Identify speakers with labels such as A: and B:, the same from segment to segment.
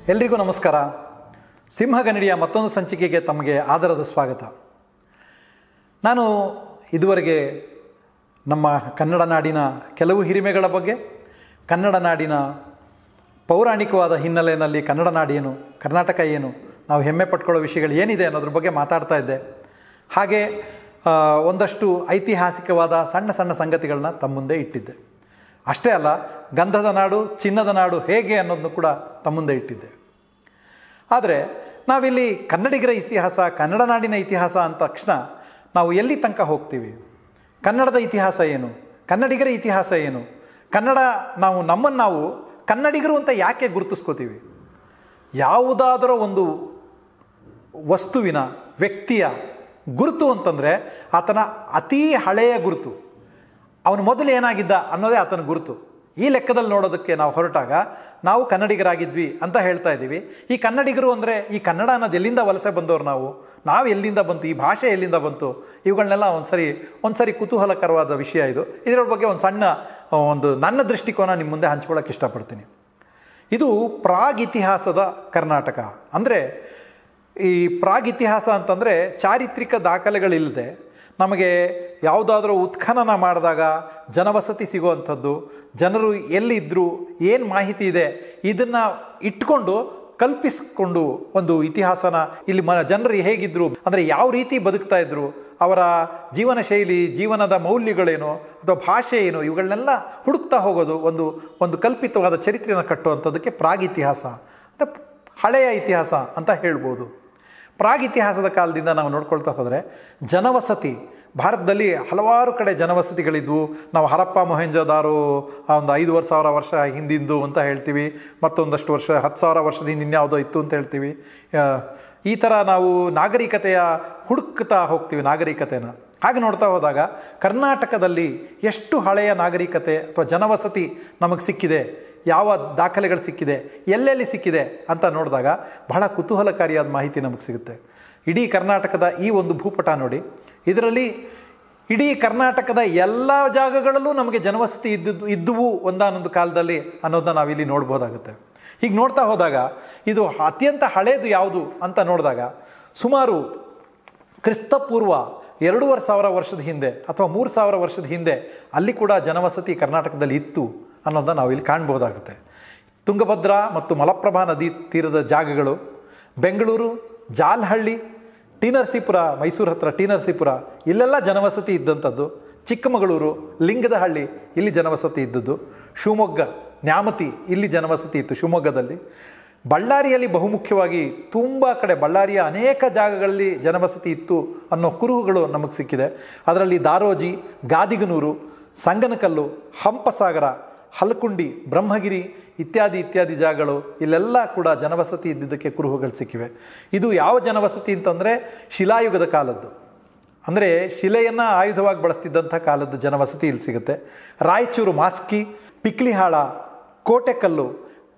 A: ಎಲ್ರಿಗೂ ನಮಸ್ಕಾರ ಸಿಂಹಗನ್ನಡಿಯ ಮತ್ತೊಂದು ಸಂಚಿಕೆಗೆ ತಮಗೆ ಆದರದ ಸ್ವಾಗತ ನಾನು ಇದುವರೆಗೆ ನಮ್ಮ ಕನ್ನಡ ನಾಡಿನ ಕೆಲವು ಹಿರಿಮೆಗಳ ಬಗ್ಗೆ ಕನ್ನಡ ನಾಡಿನ ಪೌರಾಣಿಕವಾದ ಹಿನ್ನೆಲೆಯಲ್ಲಿ ಕನ್ನಡ ನಾಡು ಏನು ಕರ್ನಾಟಕ ಏನು ನಾವು ಹೆಮ್ಮೆ ಪಟ್ಕೊಳ್ಳೋ ವಿಷಯಗಳು ಏನಿದೆ ಅನ್ನೋದ್ರ ಬಗ್ಗೆ ಮಾತಾಡ್ತಾ ಇದ್ದೆ ಹಾಗೆ ಆ, ಒಂದಷ್ಟು ಐತಿಹಾಸಿಕವಾದ ಸಣ್ಣ ಸಣ್ಣ ಸಂಗತಿಗಳನ್ನ ತಮ್ಮ ಮುಂದೆ ಇಟ್ಟಿದ್ದೆ ಅಷ್ಟೇ ಅಲ್ಲ ಗಂಧದ ನಾಡು ಚಿನ್ನದ ನಾಡು ಹೇಗೆ ಅನ್ನೋದನ್ನು ಕೂಡ ತಮ್ಮ ಮುಂದೆ ಇಟ್ಟಿದ್ದೆ ಆದರೆ ನಾವಿಲ್ಲಿ ಕನ್ನಡಿಗರ ಇತಿಹಾಸ ಕನ್ನಡ ನಾಡಿನ ಇತಿಹಾಸ ಅಂದ ತಕ್ಷಣ ನಾವು ಎಲ್ಲಿ ತನಕ ಹೋಗ್ತೀವಿ ಕನ್ನಡದ ಇತಿಹಾಸ ಏನು ಕನ್ನಡಿಗರ ಇತಿಹಾಸ ಏನು ಕನ್ನಡ ನಾವು ನಮ್ಮನ್ನು ನಾವು ಕನ್ನಡಿಗರು ಅಂತ ಯಾಕೆ ಗುರುತಿಸ್ಕೋತೀವಿ ಯಾವುದಾದರೂ ಒಂದು ವಸ್ತುವಿನ ವ್ಯಕ್ತಿಯ ಗುರುತು ಅಂತಂದರೆ ಆತನ ಅತೀ ಹಳೆಯ ಗುರುತು ಅವನು ಮೊದಲು ಏನಾಗಿದ್ದ ಅನ್ನೋದೇ ಆತನ ಗುರುತು ಈ ಲೆಕ್ಕದಲ್ಲಿ ನೋಡೋದಕ್ಕೆ ನಾವು ಹೊರಟಾಗ ನಾವು ಕನ್ನಡಿಗರಾಗಿದ್ವಿ ಅಂತ ಹೇಳ್ತಾ ಇದ್ದೀವಿ ಈ ಕನ್ನಡಿಗರು ಅಂದರೆ ಈ ಕನ್ನಡ ಅನ್ನೋದು ಎಲ್ಲಿಂದ ವಲಸೆ ಬಂದವರು ನಾವು ನಾವು ಎಲ್ಲಿಂದ ಬಂತು ಈ ಭಾಷೆ ಎಲ್ಲಿಂದ ಬಂತು ಇವುಗಳನ್ನೆಲ್ಲ ಒಂದ್ಸರಿ ಒಂದ್ಸರಿ ಕುತೂಹಲಕರವಾದ ವಿಷಯ ಇದು ಇದರ ಬಗ್ಗೆ ಒಂದು ಸಣ್ಣ ಆ, ಒಂದು ನನ್ನ ದೃಷ್ಟಿಕೋನ ನಿಮ್ಮ ಮುಂದೆ ಹಂಚ್ಕೊಳ್ಳೋಕೆ ಇಷ್ಟಪಡ್ತೀನಿ ಇದು ಪ್ರಾಗ್ ಇತಿಹಾಸದ ಕರ್ನಾಟಕ ಅಂದರೆ ಈ ಪ್ರಾಗ್ ಇತಿಹಾಸ ಅಂತಂದರೆ ಚಾರಿತ್ರಿಕ ದಾಖಲೆಗಳಿಲ್ಲದೆ ನಮಗೆ ಯಾವುದಾದ್ರೂ ಉತ್ಖನನ ಮಾಡಿದಾಗ ಜನವಸತಿ ಸಿಗುವಂಥದ್ದು ಜನರು ಎಲ್ಲಿದ್ದರು ಏನು ಮಾಹಿತಿ ಇದೆ ಇದನ್ನು ಇಟ್ಕೊಂಡು ಕಲ್ಪಿಸಿಕೊಂಡು ಒಂದು ಇತಿಹಾಸನ ಇಲ್ಲಿ ಮ ಜನರು ಹೇಗಿದ್ರು ಅಂದರೆ ಯಾವ ರೀತಿ ಬದುಕ್ತಾ ಇದ್ರು ಅವರ ಜೀವನ ಶೈಲಿ ಜೀವನದ ಮೌಲ್ಯಗಳೇನು ಅಥವಾ ಭಾಷೆ ಏನು ಇವುಗಳನ್ನೆಲ್ಲ ಹುಡುಕ್ತಾ ಹೋಗೋದು ಒಂದು ಒಂದು ಕಲ್ಪಿತವಾದ ಚರಿತ್ರೆನ ಕಟ್ಟುವಂಥದ್ದಕ್ಕೆ ಪ್ರಾಗ್ ಇತಿಹಾಸ ಅಂತ ಹಳೆಯ ಇತಿಹಾಸ ಅಂತ ಹೇಳ್ಬೋದು ಪ್ರಾಗ್ ಇತಿಹಾಸದ ಕಾಲದಿಂದ ನಾವು ನೋಡ್ಕೊಳ್ತಾ ಹೋದರೆ ಜನವಸತಿ ಭಾರತದಲ್ಲಿ ಹಲವಾರು ಕಡೆ ಜನವಸತಿಗಳಿದ್ವು ನಾವು ಹರಪ್ಪ ಮೊಹೆಂಜೋದಾರೋ ಆ ಒಂದು ಐದುವರೆ ಸಾವಿರ ವರ್ಷ ಹಿಂದಿಂದು ಅಂತ ಹೇಳ್ತೀವಿ ಮತ್ತೊಂದಷ್ಟು ವರ್ಷ ಹತ್ತು ಸಾವಿರ ವರ್ಷದ ಹಿಂದೆ ಇನ್ಯಾವುದೋ ಇತ್ತು ಅಂತ ಹೇಳ್ತೀವಿ ಆ, ಈ ಥರ ನಾವು ನಾಗರಿಕತೆಯ ಹುಡುಕ್ತಾ ಹೋಗ್ತೀವಿ ನಾಗರಿಕತೆನ ಹಾಗೆ ನೋಡ್ತಾ ಹೋದಾಗ ಕರ್ನಾಟಕದಲ್ಲಿ ಎಷ್ಟು ಹಳೆಯ ನಾಗರಿಕತೆ ಅಥವಾ ಜನವಸತಿ ನಮಗೆ ಸಿಕ್ಕಿದೆ ಯಾವ ದಾಖಲೆಗಳು ಸಿಕ್ಕಿದೆ ಎಲ್ಲೆಲ್ಲಿ ಸಿಕ್ಕಿದೆ ಅಂತ ನೋಡಿದಾಗ ಬಹಳ ಕುತೂಹಲಕಾರಿಯಾದ ಮಾಹಿತಿ ನಮಗೆ ಸಿಗುತ್ತೆ ಇಡೀ ಕರ್ನಾಟಕದ ಈ ಒಂದು ಭೂಪಟ ನೋಡಿ ಇದರಲ್ಲಿ ಇಡೀ ಕರ್ನಾಟಕದ ಎಲ್ಲ ಜಾಗಗಳಲ್ಲೂ ನಮಗೆ ಜನವಸತಿ ಇದ್ದದ್ದು ಇದ್ದುವು ಒಂದಾನೊಂದು ಕಾಲದಲ್ಲಿ ಅನ್ನೋದನ್ನ ನಾವಿಲ್ಲಿ ನೋಡ್ಬೋದಾಗುತ್ತೆ ಹೀಗೆ ನೋಡ್ತಾ ಹೋದಾಗ ಇದು ಅತ್ಯಂತ ಹಳೇದು ಯಾವುದು ಅಂತ ನೋಡಿದಾಗ ಸುಮಾರು ಕ್ರಿಸ್ತಪೂರ್ವ ಎರಡೂವರೆ ಸಾವಿರ ವರ್ಷದ ಹಿಂದೆ ಅಥವಾ ಮೂರು ಸಾವಿರ ವರ್ಷದ ಹಿಂದೆ ಅಲ್ಲಿ ಕೂಡ ಜನವಸತಿ ಕರ್ನಾಟಕದಲ್ಲಿ ಇತ್ತು ಅನ್ನೋದನ್ನ ನಾವು ಇಲ್ಲಿ ಕಾಣ್ಬೋದಾಗುತ್ತೆ ತುಂಗಭದ್ರಾ ಮತ್ತು ಮಲಪ್ರಭಾ ನದಿ ತೀರದ ಜಾಗಗಳು ಬೆಂಗಳೂರು ಜಾಲಹಳ್ಳಿ ಟಿ ನರಸೀಪುರ ಮೈಸೂರು ಹತ್ರ ಟಿ ನರಸೀಪುರ ಇಲ್ಲೆಲ್ಲ ಜನವಸತಿ ಇದ್ದಂಥದ್ದು ಚಿಕ್ಕಮಗಳೂರು ಲಿಂಗದಹಳ್ಳಿ ಇಲ್ಲಿ ಜನವಸತಿ ಇದ್ದದ್ದು ಶಿವಮೊಗ್ಗ ನ್ಯಾಮತಿ ಇಲ್ಲಿ ಜನವಸತಿ ಇತ್ತು ಶಿವಮೊಗ್ಗದಲ್ಲಿ ಬಳ್ಳಾರಿಯಲ್ಲಿ ಬಹುಮುಖ್ಯವಾಗಿ ತುಂಬ ಕಡೆ ಬಳ್ಳಾರಿಯ ಅನೇಕ ಜಾಗಗಳಲ್ಲಿ ಜನವಸತಿ ಇತ್ತು ಅನ್ನೋ ಕುರುಹುಗಳು ನಮಗೆ ಸಿಕ್ಕಿದೆ ಅದರಲ್ಲಿ ದಾರೋಜಿ ಗಾದಿಗನೂರು ಸಂಗನಕಲ್ಲು ಹಂಪಸಾಗರ ಹಲಕುಂಡಿ ಬ್ರಹ್ಮಗಿರಿ ಇತ್ಯಾದಿ ಇತ್ಯಾದಿ ಜಾಗಗಳು ಇಲ್ಲೆಲ್ಲ ಕೂಡ ಜನವಸತಿ ಇದ್ದಿದ್ದಕ್ಕೆ ಕುರುಹುಗಳು ಸಿಕ್ಕಿವೆ ಇದು ಯಾವ ಜನವಸತಿ ಅಂತಂದರೆ ಶಿಲಾಯುಗದ ಕಾಲದ್ದು ಅಂದರೆ ಶಿಲೆಯನ್ನು ಆಯುಧವಾಗಿ ಬಳಸ್ತಿದ್ದಂಥ ಕಾಲದ ಜನವಸತಿ ಇಲ್ಲಿ ಸಿಗುತ್ತೆ ರಾಯಚೂರು ಮಾಸ್ಕಿ ಪಿಕ್ಲಿಹಾಳ ಕೋಟೆಕಲ್ಲು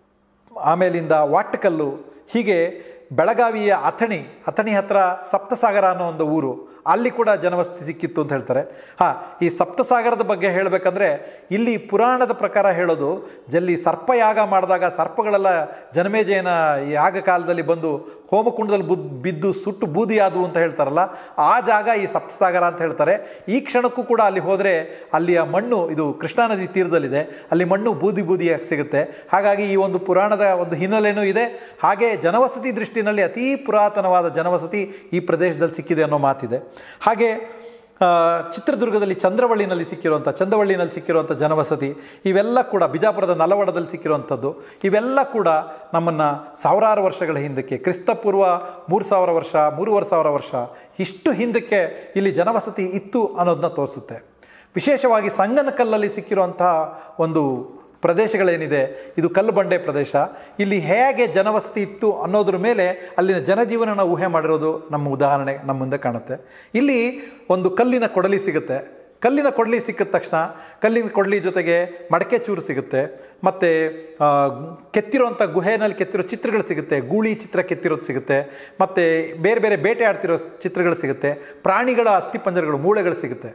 A: ಆಮೇಲಿಂದ ವಾಟಕಲ್ಲು ಹೀಗೆ ಬೆಳಗಾವಿಯ ಅಥಣಿ ಅಥಣಿ ಹತ್ರ ಸಪ್ತಸಾಗರ ಅನ್ನೋ ಒಂದು ಊರು ಅಲ್ಲಿ ಕೂಡ ಜನವಸತಿ ಸಿಕ್ಕಿತ್ತು ಅಂತ ಹೇಳ್ತಾರೆ ಹಾಂ ಈ ಸಪ್ತಸಾಗರದ ಬಗ್ಗೆ ಹೇಳಬೇಕಂದ್ರೆ ಇಲ್ಲಿ ಪುರಾಣದ ಪ್ರಕಾರ ಹೇಳೋದು ಜಲ್ಲಿ ಸರ್ಪಯಾಗ ಮಾಡಿದಾಗ ಸರ್ಪಗಳೆಲ್ಲ ಜನಮೇಜಯನ ಯಾಗ ಕಾಲದಲ್ಲಿ ಬಂದು ಹೋಮಕುಂಡದಲ್ಲಿ ಬುದ್ ಬಿದ್ದು ಸುಟ್ಟು ಬೂದಿಯಾದವು ಅಂತ ಹೇಳ್ತಾರಲ್ಲ ಆ ಜಾಗ ಈ ಸಪ್ತಸಾಗರ ಅಂತ ಹೇಳ್ತಾರೆ ಈ ಕ್ಷಣಕ್ಕೂ ಕೂಡ ಅಲ್ಲಿ ಹೋದರೆ ಅಲ್ಲಿಯ ಮಣ್ಣು ಇದು ಕೃಷ್ಣಾ ನದಿ ತೀರದಲ್ಲಿದೆ ಅಲ್ಲಿ ಮಣ್ಣು ಬೂದಿ ಬೂದಿಯಾಗಿ ಸಿಗುತ್ತೆ ಹಾಗಾಗಿ ಈ ಒಂದು ಪುರಾಣದ ಒಂದು ಹಿನ್ನೆಲೆನೂ ಇದೆ ಹಾಗೆ ಜನವಸತಿ ದೃಷ್ಟಿನಲ್ಲಿ ಅತೀ ಪುರಾತನವಾದ ಜನವಸತಿ ಈ ಪ್ರದೇಶದಲ್ಲಿ ಸಿಕ್ಕಿದೆ ಅನ್ನೋ ಮಾತಿದೆ ಹಾಗೆ ಆ, ಚಿತ್ರದುರ್ಗದಲ್ಲಿ ಚಂದ್ರವಳ್ಳಿನಲ್ಲಿ ಸಿಕ್ಕಿರುವಂಥ ಚಂದವಳ್ಳಿನಲ್ಲಿ ಸಿಕ್ಕಿರುವಂಥ ಜನವಸತಿ ಇವೆಲ್ಲ ಕೂಡ ಬಿಜಾಪುರದ ನಲವಡದಲ್ಲಿ ಸಿಕ್ಕಿರುವಂಥದ್ದು ಇವೆಲ್ಲ ಕೂಡ ನಮ್ಮನ್ನು ಸಾವಿರಾರು ವರ್ಷಗಳ ಹಿಂದಕ್ಕೆ ಕ್ರಿಸ್ತಪೂರ್ವ ಮೂರು ಸಾವಿರ ವರ್ಷ ಮೂರುವರೆ ಸಾವಿರ ವರ್ಷ ಇಷ್ಟು ಹಿಂದಕ್ಕೆ ಇಲ್ಲಿ ಜನವಸತಿ ಇತ್ತು ಅನ್ನೋದನ್ನ ತೋರಿಸುತ್ತೆ ವಿಶೇಷವಾಗಿ ಸಂಗನಕಲ್ಲಲ್ಲಿ ಸಿಕ್ಕಿರುವಂತಹ ಒಂದು ಪ್ರದೇಶಗಳೇನಿದೆ ಇದು ಕಲ್ಲು ಬಂಡೆ ಪ್ರದೇಶ ಇಲ್ಲಿ ಹೇಗೆ ಜನವಸತಿ ಇತ್ತು ಅನ್ನೋದ್ರ ಮೇಲೆ ಅಲ್ಲಿನ ಜನಜೀವನನ ಊಹೆ ಮಾಡಿರೋದು ನಮ್ಮ ಉದಾಹರಣೆ ನಮ್ಮ ಮುಂದೆ ಕಾಣುತ್ತೆ ಇಲ್ಲಿ ಒಂದು ಕಲ್ಲಿನ ಕೊಡಲಿ ಸಿಗುತ್ತೆ ಕಲ್ಲಿನ ಕೊಡಲಿ ಸಿಕ್ಕಿದ ತಕ್ಷಣ ಕಲ್ಲಿನ ಕೊಡಲಿ ಜೊತೆಗೆ ಮಡಕೆ ಚೂರು ಸಿಗುತ್ತೆ ಮತ್ತು ಕೆತ್ತಿರೋಂಥ ಗುಹೆನಲ್ಲಿ ಕೆತ್ತಿರೋ ಚಿತ್ರಗಳು ಸಿಗುತ್ತೆ ಗೂಳಿ ಚಿತ್ರ ಕೆತ್ತಿರೋದು ಸಿಗುತ್ತೆ ಮತ್ತು ಬೇರೆ ಬೇರೆ ಬೇಟೆ ಆಡ್ತಿರೋ ಚಿತ್ರಗಳು ಸಿಗುತ್ತೆ ಪ್ರಾಣಿಗಳ ಅಸ್ಥಿಪಂಜರಗಳು ಮೂಳೆಗಳು ಸಿಗುತ್ತೆ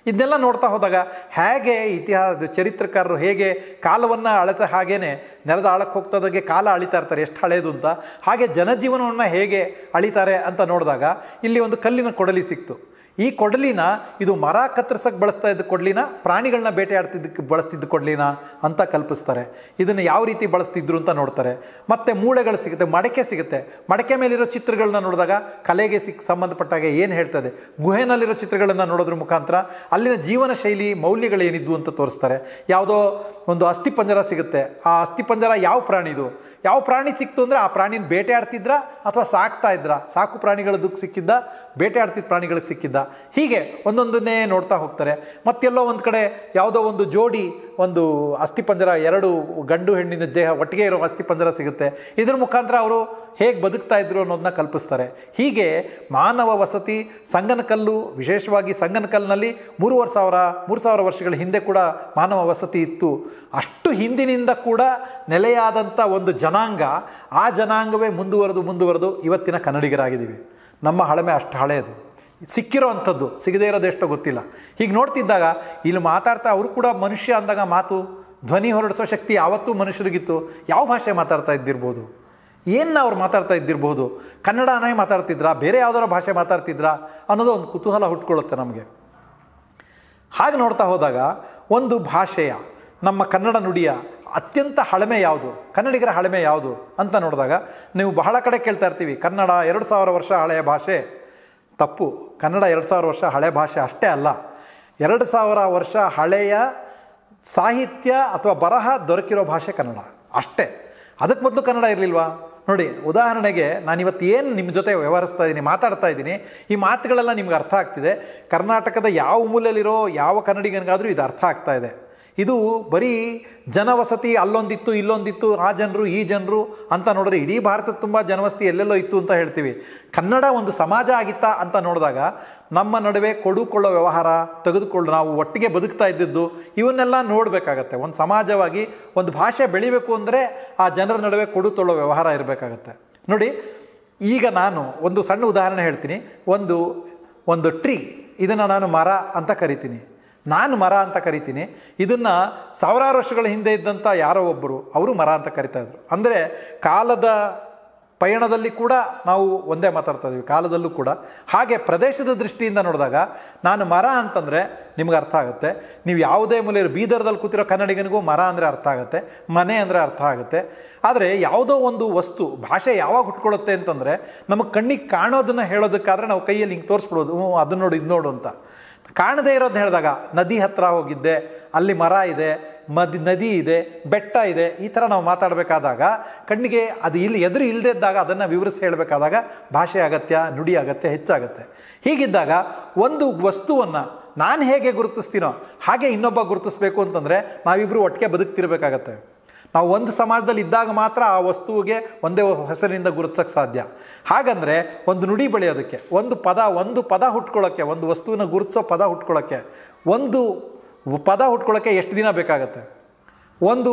A: ಇದನ್ನೆಲ್ಲ ನೋಡ್ತಾ ಹೋದಾಗ ಹೇಗೆ ಇತಿಹಾಸ ಚರಿತ್ರಕಾರರು ಹೇಗೆ ಕಾಲವನ್ನು ಅಳೆತ ಹಾಗೇನೆ ನೆಲದ ಆಳಕ್ಕೆ ಹೋಗ್ತದಾಗೆ ಕಾಲ ಅಳಿತಾ ಇರ್ತಾರೆ ಎಷ್ಟು ಹಳೇದು ಅಂತ ಹಾಗೆ ಜನಜೀವನವನ್ನು ಹೇಗೆ ಅಳಿತಾರೆ ಅಂತ ನೋಡಿದಾಗ ಇಲ್ಲಿ ಒಂದು ಕಲ್ಲಿನ ಕೊಡಲಿ ಸಿಕ್ತು ಈ ಕೊಡಲಿನ ಇದು ಮರ ಕತ್ತರಿಸಕ್ಕೆ ಬಳಸ್ತಾ ಇದ್ದ ಕೊಡ್ಲಿನ ಪ್ರಾಣಿಗಳನ್ನ ಬೇಟೆಯಾಡ್ತಿದ್ದಕ್ಕೆ ಬಳಸ್ತಿದ್ದ ಕೊಡ್ಲಿನ ಅಂತ ಕಲ್ಪಿಸ್ತಾರೆ ಇದನ್ನು ಯಾವ ರೀತಿ ಬಳಸ್ತಿದ್ರು ಅಂತ ನೋಡ್ತಾರೆ ಮತ್ತೆ ಮೂಳೆಗಳು ಸಿಗುತ್ತೆ ಮಡಕೆ ಸಿಗುತ್ತೆ ಮಡಕೆ ಮೇಲಿರೋ ಚಿತ್ರಗಳನ್ನ ನೋಡಿದಾಗ ಕಲೆಗೆ ಸಿಕ್ ಸಂಬಂಧಪಟ್ಟಾಗ ಏನು ಹೇಳ್ತದೆ ಗುಹೆನಲ್ಲಿರೋ ಚಿತ್ರಗಳನ್ನು ನೋಡೋದ್ರ ಮುಖಾಂತರ ಅಲ್ಲಿನ ಜೀವನ ಶೈಲಿ ಮೌಲ್ಯಗಳೇನಿದ್ವು ಅಂತ ತೋರಿಸ್ತಾರೆ ಯಾವುದೋ ಒಂದು ಅಸ್ಥಿಪಂಜರ ಸಿಗುತ್ತೆ ಆ ಅಸ್ಥಿಪಂಜರ ಯಾವ ಪ್ರಾಣಿದು ಯಾವ ಪ್ರಾಣಿ ಸಿಕ್ತು ಅಂದರೆ ಆ ಪ್ರಾಣಿನ ಬೇಟೆಯಾಡ್ತಿದ್ರ ಅಥವಾ ಸಾಕ್ತಾ ಇದ್ರ ಸಾಕು ಪ್ರಾಣಿಗಳದಕ್ಕೆ ಸಿಕ್ಕಿದ್ದ ಬೇಟೆಯಾಡ್ತಿದ್ದ ಪ್ರಾಣಿಗಳಿಗೆ ಸಿಕ್ಕಿದ್ದ ಹೀಗೆ ಒಂದೊಂದನ್ನೇ ನೋಡ್ತಾ ಹೋಗ್ತಾರೆ ಮತ್ತೆಲ್ಲೋ ಒಂದು ಕಡೆ ಯಾವುದೋ ಒಂದು ಜೋಡಿ ಒಂದು ಅಸ್ಥಿಪಂಜರ ಎರಡು ಗಂಡು ಹೆಣ್ಣಿನ ದೇಹ ಒಟ್ಟಿಗೆ ಇರೋ ಅಸ್ಥಿಪಂಜರ ಸಿಗುತ್ತೆ ಇದ್ರ ಮುಖಾಂತರ ಅವರು ಹೇಗೆ ಬದುಕ್ತಾ ಇದ್ರು ಅನ್ನೋದನ್ನ ಕಲ್ಪಿಸ್ತಾರೆ ಹೀಗೆ ಮಾನವ ವಸತಿ ಸಂಗನಕಲ್ಲು ವಿಶೇಷವಾಗಿ ಸಂಗನಕಲ್ಲಿನಲ್ಲಿ ಮೂರುವರೆ ಸಾವಿರ ಮೂರು ಸಾವಿರ ವರ್ಷಗಳ ಹಿಂದೆ ಕೂಡ ಮಾನವ ವಸತಿ ಇತ್ತು ಅಷ್ಟು ಹಿಂದಿನಿಂದ ಕೂಡ ನೆಲೆಯಾದಂಥ ಒಂದು ಜನಾಂಗ ಆ ಜನಾಂಗವೇ ಮುಂದುವರೆದು ಮುಂದುವರೆದು ಇವತ್ತಿನ ಕನ್ನಡಿಗರಾಗಿದ್ದೀವಿ ನಮ್ಮ ಹಳಮೆ ಅಷ್ಟು ಹಳೆಯದು ಸಿಕ್ಕಿರೋ ಅಂಥದ್ದು ಸಿಗದೇ ಇರೋದು ಎಷ್ಟೋ ಗೊತ್ತಿಲ್ಲ ಹೀಗೆ ನೋಡ್ತಿದ್ದಾಗ ಇಲ್ಲಿ ಮಾತಾಡ್ತಾ ಅವರು ಕೂಡ ಮನುಷ್ಯ ಅಂದಾಗ ಮಾತು ಧ್ವನಿ ಹೊರಡಿಸೋ ಶಕ್ತಿ ಯಾವತ್ತೂ ಮನುಷ್ಯರಿಗಿತ್ತು ಯಾವ ಭಾಷೆ ಮಾತಾಡ್ತಾ ಇದ್ದಿರ್ಬೋದು ಏನು ಅವ್ರು ಮಾತಾಡ್ತಾ ಇದ್ದಿರ್ಬೋದು ಕನ್ನಡನೇ ಮಾತಾಡ್ತಿದ್ರಾ ಬೇರೆ ಯಾವ್ದಾರ ಭಾಷೆ ಮಾತಾಡ್ತಿದ್ರಾ ಅನ್ನೋದು ಒಂದು ಕುತೂಹಲ ಹುಟ್ಕೊಳ್ಳುತ್ತೆ ನಮಗೆ ಹಾಗೆ ನೋಡ್ತಾ ಹೋದಾಗ ಒಂದು ಭಾಷೆಯ ನಮ್ಮ ಕನ್ನಡ ನುಡಿಯ ಅತ್ಯಂತ ಹಳಮೆ ಯಾವುದು ಕನ್ನಡಿಗರ ಹಳಮೆ ಯಾವುದು ಅಂತ ನೋಡಿದಾಗ ನೀವು ಬಹಳ ಕಡೆ ಕೇಳ್ತಾ ಇರ್ತೀವಿ ಕನ್ನಡ ಎರಡು ಸಾವಿರ ವರ್ಷ ಹಳೆಯ ಭಾಷೆ ತಪ್ಪು ಕನ್ನಡ ಎರಡು ಸಾವಿರ ವರ್ಷ ಹಳೆ ಭಾಷೆ ಅಷ್ಟೇ ಅಲ್ಲ ಎರಡು ಸಾವಿರ ವರ್ಷ ಹಳೆಯ ಸಾಹಿತ್ಯ ಅಥವಾ ಬರಹ ದೊರಕಿರೋ ಭಾಷೆ ಕನ್ನಡ ಅಷ್ಟೇ ಅದಕ್ಕೆ ಮೊದಲು ಕನ್ನಡ ಇರಲಿಲ್ವಾ ನೋಡಿ ಉದಾಹರಣೆಗೆ ನಾನು ಇವತ್ತು ಏನು ನಿಮ್ಮ ಜೊತೆ ವ್ಯವಹರಿಸ್ತಾ ಇದ್ದೀನಿ ಮಾತಾಡ್ತಾ ಇದ್ದೀನಿ ಈ ಮಾತುಗಳೆಲ್ಲ ನಿಮ್ಗೆ ಅರ್ಥ ಆಗ್ತಿದೆ ಕರ್ನಾಟಕದ ಯಾವ ಮೂಲೆಯಲ್ಲಿರೋ ಯಾವ ಕನ್ನಡಿಗನಿಗಾದರೂ ಇದು ಅರ್ಥ ಆಗ್ತಾ ಇದೆ ಇದು ಬರೀ ಜನವಸತಿ ಅಲ್ಲೊಂದಿತ್ತು ಇಲ್ಲೊಂದಿತ್ತು ಆ ಜನರು ಈ ಜನರು ಅಂತ ನೋಡಿದ್ರೆ ಇಡೀ ಭಾರತದ ತುಂಬ ಜನವಸತಿ ಎಲ್ಲೆಲ್ಲೋ ಇತ್ತು ಅಂತ ಹೇಳ್ತೀವಿ ಕನ್ನಡ ಒಂದು ಸಮಾಜ ಆಗಿತ್ತಾ ಅಂತ ನೋಡಿದಾಗ ನಮ್ಮ ನಡುವೆ ಕೊಡುಕೊಳ್ಳೋ ವ್ಯವಹಾರ ತೆಗೆದುಕೊಂಡು ನಾವು ಒಟ್ಟಿಗೆ ಬದುಕ್ತಾ ಇದ್ದಿದ್ದು ಇವನ್ನೆಲ್ಲ ನೋಡಬೇಕಾಗತ್ತೆ ಒಂದು ಸಮಾಜವಾಗಿ ಒಂದು ಭಾಷೆ ಬೆಳಿಬೇಕು ಅಂದರೆ ಆ ಜನರ ನಡುವೆ ಕೊಡುಕೊಳ್ಳೋ ವ್ಯವಹಾರ ಇರಬೇಕಾಗತ್ತೆ ನೋಡಿ ಈಗ ನಾನು ಒಂದು ಸಣ್ಣ ಉದಾಹರಣೆ ಹೇಳ್ತೀನಿ ಒಂದು ಒಂದು ಟ್ರೀ ಇದನ್ನು ನಾನು ಮರ ಅಂತ ಕರಿತೀನಿ ನಾನು ಮರ ಅಂತ ಕರಿತೀನಿ ಇದನ್ನು ಸಾವಿರಾರು ವರ್ಷಗಳ ಹಿಂದೆ ಇದ್ದಂಥ ಯಾರೋ ಒಬ್ಬರು ಅವರು ಮರ ಅಂತ ಕರಿತಾ ಇದ್ರು ಅಂದರೆ ಕಾಲದ ಪಯಣದಲ್ಲಿ ಕೂಡ ನಾವು ಒಂದೇ ಮಾತಾಡ್ತಾ ಇದ್ದೀವಿ ಕಾಲದಲ್ಲೂ ಕೂಡ ಹಾಗೆ ಪ್ರದೇಶದ ದೃಷ್ಟಿಯಿಂದ ನೋಡಿದಾಗ ನಾನು ಮರ ಅಂತಂದರೆ ನಿಮ್ಗೆ ಅರ್ಥ ಆಗುತ್ತೆ ನೀವು ಯಾವುದೇ ಮೂಲೆ ಬೀದರ್ದಲ್ಲಿ ಕೂತಿರೋ ಕನ್ನಡಿಗನಿಗೂ ಮರ ಅಂದರೆ ಅರ್ಥ ಆಗುತ್ತೆ ಮನೆ ಅಂದರೆ ಅರ್ಥ ಆಗುತ್ತೆ ಆದರೆ ಯಾವುದೋ ಒಂದು ವಸ್ತು ಭಾಷೆ ಯಾವಾಗ ಹುಟ್ಕೊಳ್ಳುತ್ತೆ ಅಂತಂದರೆ ನಮಗೆ ಕಣ್ಣಿಗೆ ಕಾಣೋದನ್ನು ಹೇಳೋದಕ್ಕಾದ್ರೆ ನಾವು ಕೈಯಲ್ಲಿ ಹಿಂಗೆ ತೋರಿಸ್ಬಿಡೋದು ಹ್ಞೂ ಅದನ್ನ ನೋಡು ಇದು ನೋಡು ಅಂತ ಕಾಣದೇ ಇರೋದು ಹೇಳಿದಾಗ ನದಿ ಹತ್ರ ಹೋಗಿದ್ದೆ ಅಲ್ಲಿ ಮರ ಇದೆ ಮದ್ ನದಿ ಇದೆ ಬೆಟ್ಟ ಇದೆ ಈ ಥರ ನಾವು ಮಾತಾಡಬೇಕಾದಾಗ ಕಣ್ಣಿಗೆ ಅದು ಇಲ್ಲಿ ಎದುರು ಇಲ್ಲದೆ ಇದ್ದಾಗ ಅದನ್ನು ವಿವರಿಸಿ ಹೇಳಬೇಕಾದಾಗ ಭಾಷೆ ಅಗತ್ಯ ನುಡಿ ಅಗತ್ಯ ಹೆಚ್ಚಾಗತ್ತೆ ಹೀಗಿದ್ದಾಗ ಒಂದು ವಸ್ತುವನ್ನು ನಾನು ಹೇಗೆ ಗುರುತಿಸ್ತೀನೋ ಹಾಗೆ ಇನ್ನೊಬ್ಬ ಗುರುತಿಸ್ಬೇಕು ಅಂತಂದರೆ ನಾವಿಬ್ಬರು ಒಟ್ಟಿಗೆ ಬದುಕ್ತಿರ್ಬೇಕಾಗತ್ತೆ ನಾವು ಒಂದು ಸಮಾಜದಲ್ಲಿ ಇದ್ದಾಗ ಮಾತ್ರ ಆ ವಸ್ತುವಿಗೆ ಒಂದೇ ಹೆಸರಿನಿಂದ ಗುರುತಿಸೋಕ್ಕೆ ಸಾಧ್ಯ ಹಾಗಂದರೆ ಒಂದು ನುಡಿ ಬೆಳೆಯೋದಕ್ಕೆ ಒಂದು ಪದ ಒಂದು ಪದ ಹುಟ್ಕೊಳ್ಳೋಕ್ಕೆ ಒಂದು ವಸ್ತುವಿನ ಗುರುತಿಸೋ ಪದ ಹುಟ್ಕೊಳ್ಳೋಕ್ಕೆ ಒಂದು ಪದ ಹುಟ್ಕೊಳ್ಳೋಕ್ಕೆ ಎಷ್ಟು ದಿನ ಬೇಕಾಗತ್ತೆ ಒಂದು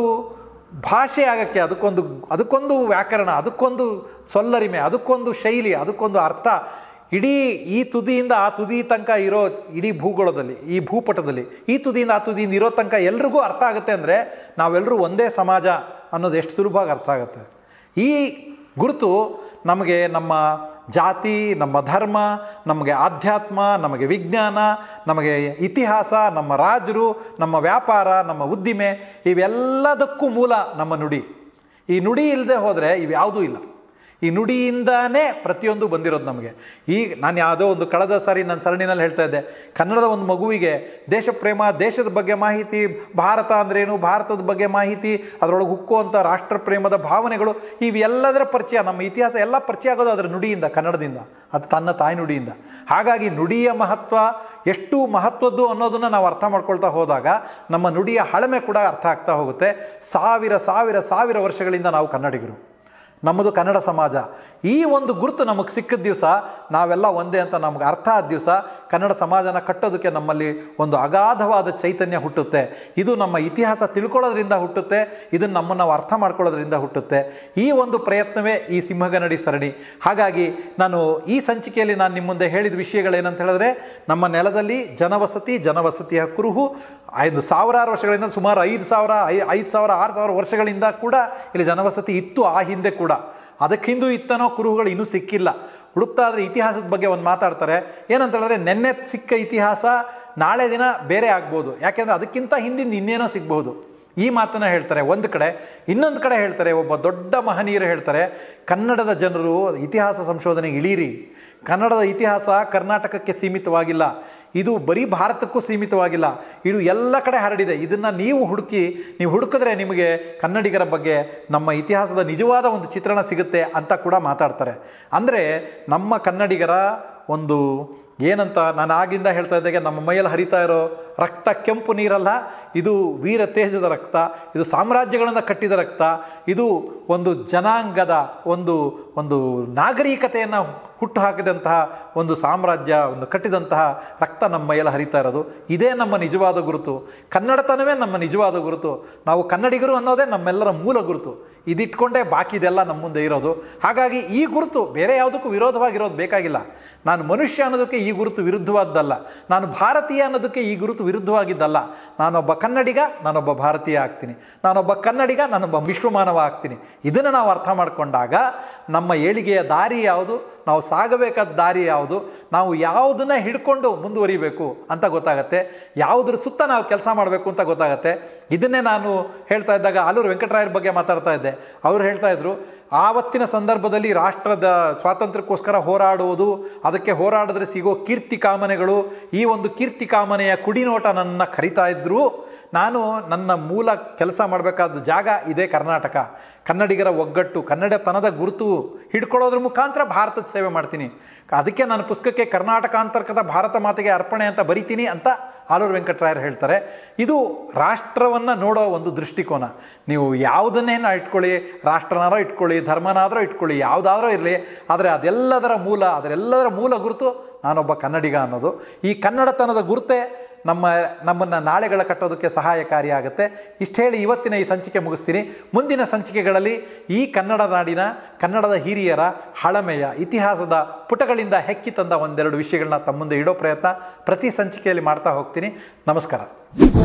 A: ಭಾಷೆ ಆಗೋಕ್ಕೆ ಅದಕ್ಕೊಂದು ಅದಕ್ಕೊಂದು ವ್ಯಾಕರಣ ಅದಕ್ಕೊಂದು ಸೊಲ್ಲರಿಮೆ ಅದಕ್ಕೊಂದು ಶೈಲಿ ಅದಕ್ಕೊಂದು ಅರ್ಥ ಇಡೀ ಈ ತುದಿಯಿಂದ ಆ ತುದಿ ತನಕ ಇರೋ ಇಡೀ ಭೂಗೋಳದಲ್ಲಿ ಈ ಭೂಪಟದಲ್ಲಿ ಈ ತುದಿಯಿಂದ ಆ ತುದಿಯಿಂದ ಇರೋ ತನಕ ಎಲ್ರಿಗೂ ಅರ್ಥ ಆಗುತ್ತೆ ಅಂದರೆ ನಾವೆಲ್ಲರೂ ಒಂದೇ ಸಮಾಜ ಅನ್ನೋದು ಎಷ್ಟು ಸುಲಭವಾಗಿ ಅರ್ಥ ಆಗುತ್ತೆ ಈ ಗುರುತು ನಮಗೆ ನಮ್ಮ ಜಾತಿ ನಮ್ಮ ಧರ್ಮ ನಮಗೆ ಆಧ್ಯಾತ್ಮ ನಮಗೆ ವಿಜ್ಞಾನ ನಮಗೆ ಇತಿಹಾಸ ನಮ್ಮ ರಾಜರು ನಮ್ಮ ವ್ಯಾಪಾರ ನಮ್ಮ ಉದ್ದಿಮೆ ಇವೆಲ್ಲದಕ್ಕೂ ಮೂಲ ನಮ್ಮ ನುಡಿ ಈ ನುಡಿ ಇಲ್ಲದೆ ಹೋದರೆ ಇವ್ಯಾವುದೂ ಇಲ್ಲ ಈ ನುಡಿಯಿಂದಾನೇ ಪ್ರತಿಯೊಂದು ಬಂದಿರೋದು ನಮಗೆ ಈಗ ನಾನು ಯಾವುದೋ ಒಂದು ಕಳೆದ ಸಾರಿ ನನ್ನ ಸರಣಿನಲ್ಲಿ ಹೇಳ್ತಾ ಇದ್ದೆ ಕನ್ನಡದ ಒಂದು ಮಗುವಿಗೆ ದೇಶ ಪ್ರೇಮ ದೇಶದ ಬಗ್ಗೆ ಮಾಹಿತಿ ಭಾರತ ಅಂದ್ರೇನು ಭಾರತದ ಬಗ್ಗೆ ಮಾಹಿತಿ ಅದರೊಳಗೆ ಹುಕ್ಕುವಂಥ ರಾಷ್ಟ್ರ ಪ್ರೇಮದ ಭಾವನೆಗಳು ಇವೆಲ್ಲದರ ಪರಿಚಯ ನಮ್ಮ ಇತಿಹಾಸ ಎಲ್ಲ ಪರಿಚಯ ಆಗೋದು ಅದರ ನುಡಿಯಿಂದ ಕನ್ನಡದಿಂದ ಅದು ತನ್ನ ತಾಯಿ ನುಡಿಯಿಂದ ಹಾಗಾಗಿ ನುಡಿಯ ಮಹತ್ವ ಎಷ್ಟು ಮಹತ್ವದ್ದು ಅನ್ನೋದನ್ನು ನಾವು ಅರ್ಥ ಮಾಡ್ಕೊಳ್ತಾ ಹೋದಾಗ ನಮ್ಮ ನುಡಿಯ ಹಳಮೆ ಕೂಡ ಅರ್ಥ ಆಗ್ತಾ ಹೋಗುತ್ತೆ ಸಾವಿರ ಸಾವಿರ ಸಾವಿರ ವರ್ಷಗಳಿಂದ ನಾವು ಕನ್ನಡಿಗರು ನಮ್ಮದು ಕನ್ನಡ ಸಮಾಜ ಈ ಒಂದು ಗುರುತು ನಮಗೆ ಸಿಕ್ಕಿದ ದಿವಸ ನಾವೆಲ್ಲ ಒಂದೇ ಅಂತ ನಮ್ಗೆ ಅರ್ಥ ಆದ ದಿವಸ ಕನ್ನಡ ಸಮಾಜನ ಕಟ್ಟೋದಕ್ಕೆ ನಮ್ಮಲ್ಲಿ ಒಂದು ಅಗಾಧವಾದ ಚೈತನ್ಯ ಹುಟ್ಟುತ್ತೆ ಇದು ನಮ್ಮ ಇತಿಹಾಸ ತಿಳ್ಕೊಳ್ಳೋದ್ರಿಂದ ಹುಟ್ಟುತ್ತೆ ಇದನ್ನು ನಮ್ಮನ್ನು ನಾವು ಅರ್ಥ ಮಾಡ್ಕೊಳ್ಳೋದ್ರಿಂದ ಹುಟ್ಟುತ್ತೆ ಈ ಒಂದು ಪ್ರಯತ್ನವೇ ಈ ಸಿಂಹಗನ್ನಡಿ ಸರಣಿ ಹಾಗಾಗಿ ನಾನು ಈ ಸಂಚಿಕೆಯಲ್ಲಿ ನಾನು ನಿಮ್ಮ ಮುಂದೆ ಹೇಳಿದ ವಿಷಯಗಳೇನಂತ ಹೇಳಿದ್ರೆ ನಮ್ಮ ನೆಲದಲ್ಲಿ ಜನವಸತಿ ಜನವಸತಿಯ ಕುರುಹು ಐದು ಸಾವಿರಾರು ವರ್ಷಗಳಿಂದ ಸುಮಾರು ಐದು ಸಾವಿರ ಐ ಐದು ಸಾವಿರ ಆರು ಸಾವಿರ ವರ್ಷಗಳಿಂದ ಕೂಡ ಇಲ್ಲಿ ಜನವಸತಿ ಇತ್ತು ಆ ಹಿಂದೆ ಕೂಡ ಅದಕ್ಕಿಂದು ಇತ್ತನೋ ಕುರುಹುಗಳು ಇನ್ನೂ ಸಿಕ್ಕಿಲ್ಲ ಹುಡುಕ್ತಾ ಇದ್ರೆ ಇತಿಹಾಸದ ಬಗ್ಗೆ ಒಂದು ಮಾತಾಡ್ತಾರೆ ಏನಂತ ಹೇಳಿದ್ರೆ ನೆನ್ನೆ ಸಿಕ್ಕ ಇತಿಹಾಸ ನಾಳೆ ದಿನ ಬೇರೆ ಆಗ್ಬೋದು ಯಾಕೆಂದ್ರೆ ಅದಕ್ಕಿಂತ ಹಿಂದಿನ ಇನ್ನೇನೋ ಸಿಗ್ಬೋದು ಈ ಮಾತನ್ನ ಹೇಳ್ತಾರೆ ಒಂದು ಕಡೆ ಇನ್ನೊಂದು ಕಡೆ ಹೇಳ್ತಾರೆ ಒಬ್ಬ ದೊಡ್ಡ ಮಹನೀಯರು ಹೇಳ್ತಾರೆ ಕನ್ನಡದ ಜನರು ಇತಿಹಾಸ ಸಂಶೋಧನೆಗೆ ಇಳೀರಿ ಕನ್ನಡದ ಇತಿಹಾಸ ಕರ್ನಾಟಕಕ್ಕೆ ಸೀಮಿತವಾಗಿಲ್ಲ ಇದು ಬರೀ ಭಾರತಕ್ಕೂ ಸೀಮಿತವಾಗಿಲ್ಲ ಇದು ಎಲ್ಲ ಕಡೆ ಹರಡಿದೆ ಇದನ್ನು ನೀವು ಹುಡುಕಿ ನೀವು ಹುಡುಕಿದ್ರೆ ನಿಮಗೆ ಕನ್ನಡಿಗರ ಬಗ್ಗೆ ನಮ್ಮ ಇತಿಹಾಸದ ನಿಜವಾದ ಒಂದು ಚಿತ್ರಣ ಸಿಗುತ್ತೆ ಅಂತ ಕೂಡ ಮಾತಾಡ್ತಾರೆ ಅಂದರೆ ನಮ್ಮ ಕನ್ನಡಿಗರ ಒಂದು ಏನಂತ ನಾನು ಆಗಿಂದ ಹೇಳ್ತಾ ಇದ್ದಾಗೆ ನಮ್ಮ ಮೈಯಲ್ಲಿ ಹರಿತಾ ಇರೋ ರಕ್ತ ಕೆಂಪು ನೀರಲ್ಲ ಇದು ವೀರ ತೇಜದ ರಕ್ತ ಇದು ಸಾಮ್ರಾಜ್ಯಗಳನ್ನು ಕಟ್ಟಿದ ರಕ್ತ ಇದು ಒಂದು ಜನಾಂಗದ ಒಂದು ಒಂದು ನಾಗರಿಕತೆಯನ್ನು ಹುಟ್ಟು ಹಾಕಿದಂತಹ ಒಂದು ಸಾಮ್ರಾಜ್ಯ ಒಂದು ಕಟ್ಟಿದಂತಹ ರಕ್ತ ನಮ್ಮ ಮೈಯಲ್ಲಿ ಹರಿತಾ ಇರೋದು ಇದೇ ನಮ್ಮ ನಿಜವಾದ ಗುರುತು ಕನ್ನಡತನವೇ ನಮ್ಮ ನಿಜವಾದ ಗುರುತು ನಾವು ಕನ್ನಡಿಗರು ಅನ್ನೋದೇ ನಮ್ಮೆಲ್ಲರ ಮೂಲ ಗುರುತು ಇದಿಟ್ಕೊಂಡೇ ಬಾಕಿ ಇದೆಲ್ಲ ನಮ್ಮ ಮುಂದೆ ಇರೋದು ಹಾಗಾಗಿ ಈ ಗುರುತು ಬೇರೆ ಯಾವುದಕ್ಕೂ ವಿರೋಧವಾಗಿರೋದು ಬೇಕಾಗಿಲ್ಲ ನಾನು ಮನುಷ್ಯ ಅನ್ನೋದಕ್ಕೆ ಈ ಗುರುತು ವಿರುದ್ಧವಾದ್ದಲ್ಲ ನಾನು ಭಾರತೀಯ ಅನ್ನೋದಕ್ಕೆ ಈ ಗುರುತು ವಿರುದ್ಧವಾಗಿದ್ದಲ್ಲ ನಾನೊಬ್ಬ ಕನ್ನಡಿಗ ನಾನೊಬ್ಬ ಭಾರತೀಯ ಆಗ್ತೀನಿ ನಾನೊಬ್ಬ ಕನ್ನಡಿಗ ನಾನೊಬ್ಬ ವಿಶ್ವಮಾನವ ಆಗ್ತೀನಿ ಇದನ್ನು ನಾವು ಅರ್ಥ ಮಾಡಿಕೊಂಡಾಗ ನಮ್ಮ ಏಳಿಗೆಯ ದಾರಿ ಯಾವುದು ನಾವು ಸಾಗಬೇಕಾದ ದಾರಿ ಯಾವುದು ನಾವು ಯಾವುದನ್ನ ಹಿಡ್ಕೊಂಡು ಮುಂದುವರಿಬೇಕು ಅಂತ ಗೊತ್ತಾಗತ್ತೆ ಯಾವುದ್ರ ಸುತ್ತ ನಾವು ಕೆಲಸ ಮಾಡಬೇಕು ಅಂತ ಗೊತ್ತಾಗತ್ತೆ ಇದನ್ನೇ ನಾನು ಹೇಳ್ತಾ ಇದ್ದಾಗ ಆಲೂರು ವೆಂಕಟರಾಯರ ಬಗ್ಗೆ ಮಾತಾಡ್ತಾ ಇದ್ದೆ ಅವರು ಹೇಳ್ತಾ ಇದ್ರು ಆವತ್ತಿನ ಸಂದರ್ಭದಲ್ಲಿ ರಾಷ್ಟ್ರದ ಸ್ವಾತಂತ್ರ್ಯಕ್ಕೋಸ್ಕರ ಹೋರಾಡುವುದು ಅದಕ್ಕೆ ಹೋರಾಡಿದ್ರೆ ಸಿಗೋ ಕೀರ್ತಿ ಕಾಮನೆಗಳು ಈ ಒಂದು ಕೀರ್ತಿ ಕಾಮನೆಯ ಕುಡಿನೋಟ ನನ್ನ ಕರಿತಾ ಇದ್ರು ನಾನು ನನ್ನ ಮೂಲ ಕೆಲಸ ಮಾಡಬೇಕಾದ ಜಾಗ ಇದೇ ಕರ್ನಾಟಕ ಕನ್ನಡಿಗರ ಒಗ್ಗಟ್ಟು ಕನ್ನಡತನದ ಗುರುತು ಹಿಡ್ಕೊಳ್ಳೋದ್ರ ಮುಖಾಂತರ ಭಾರತದ ಸೇವೆ ಮಾಡ್ತೀನಿ ಅದಕ್ಕೆ ನಾನು ಪುಸ್ತಕಕ್ಕೆ ಕರ್ನಾಟಕಾಂತರ್ಗತ ಭಾರತ ಮಾತೆಗೆ ಅರ್ಪಣೆ ಅಂತ ಬರಿತೀನಿ ಅಂತ ಆಲೂರು ವೆಂಕಟರಾಯರು ಹೇಳ್ತಾರೆ ಇದು ರಾಷ್ಟ್ರವನ್ನು ನೋಡೋ ಒಂದು ದೃಷ್ಟಿಕೋನ ನೀವು ಯಾವುದನ್ನೇನೋ ಇಟ್ಕೊಳ್ಳಿ ರಾಷ್ಟ್ರನಾದ್ರೂ ಇಟ್ಕೊಳ್ಳಿ ಧರ್ಮನಾದ್ರೂ ಇಟ್ಕೊಳ್ಳಿ ಯಾವುದಾದ್ರೂ ಇರಲಿ ಆದರೆ ಅದೆಲ್ಲದರ ಮೂಲ ಅದರೆಲ್ಲದರ ಮೂಲ ಗುರುತು ನಾನೊಬ್ಬ ಕನ್ನಡಿಗ ಅನ್ನೋದು ಈ ಕನ್ನಡತನದ ಗುರುತೇ ನಮ್ಮ ನಮ್ಮನ್ನು ನಾಳೆಗಳ ಕಟ್ಟೋದಕ್ಕೆ ಸಹಾಯಕಾರಿಯಾಗುತ್ತೆ ಇಷ್ಟು ಹೇಳಿ ಇವತ್ತಿನ ಈ ಸಂಚಿಕೆ ಮುಗಿಸ್ತೀನಿ ಮುಂದಿನ ಸಂಚಿಕೆಗಳಲ್ಲಿ ಈ ಕನ್ನಡ ನಾಡಿನ ಕನ್ನಡದ ಹಿರಿಯರ ಹಳಮೆಯ ಇತಿಹಾಸದ ಪುಟಗಳಿಂದ ಹೆಕ್ಕಿ ತಂದ ಒಂದೆರಡು ವಿಷಯಗಳನ್ನ ತಮ್ಮ ಮುಂದೆ ಇಡೋ ಪ್ರಯತ್ನ ಪ್ರತಿ ಸಂಚಿಕೆಯಲ್ಲಿ ಮಾಡ್ತಾ ಹೋಗ್ತೀನಿ ನಮಸ್ಕಾರ